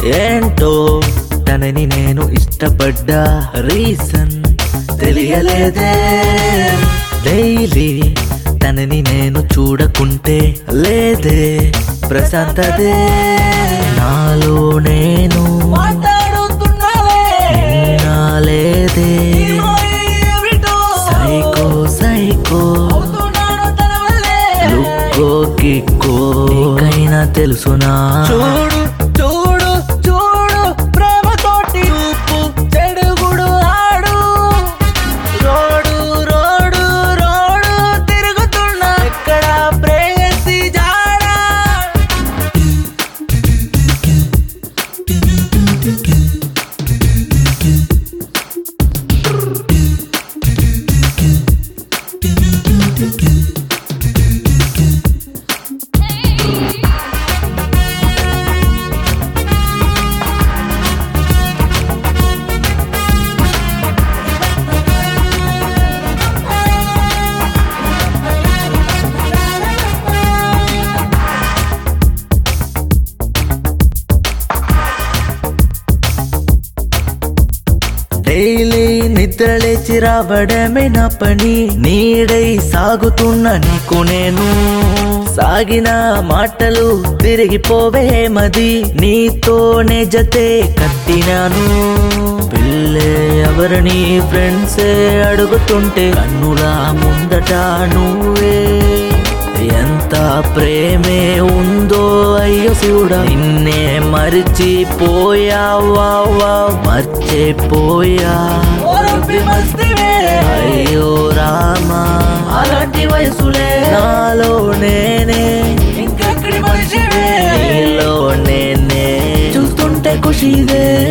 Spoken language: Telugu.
ఏంటో తనని నేను ఇష్టపడ్డా రీజన్ తెలియలేదే డైలీ తనని నేను చూడకుంటే లేదే ప్రశాంతదే నాలో నేను నిన్నా లేదే సైకో సైకో లుక్కో కిక్కో నీకైనా తెలుసునా చూడు చూడు చూడు ప్రేమతోటి చూపు చెడుగుడు ఆడు రోడు రోడు రోడు తిరుగుతున్నా ఎక్కడ ప్రేయసి జాడా డైలీ నిద్ర లేచి రావడమే నా పని నీడై సాగుతున్న నీకు నేను సాగిన మాటలు తిరిగిపోవే మది నీతోనే జతే కట్టినాను పిల్లే ఎవరిని ఫ్రెండ్సే అడుగుతుంటే కన్నుల ముందట నువ్వే ఎంత ప్రేమే ఉందో అయ్యో శివుడా నిన్నే మరిచిపోయావా వా, మర్చిపోయా ఓరబ్బి మస్తివే అయ్యో రామా అలాంటి వయసులే నాలో నేనే ఇంకెక్కడి మనిషివే నీలో నేనే చూస్తుంటే ఖుషిదే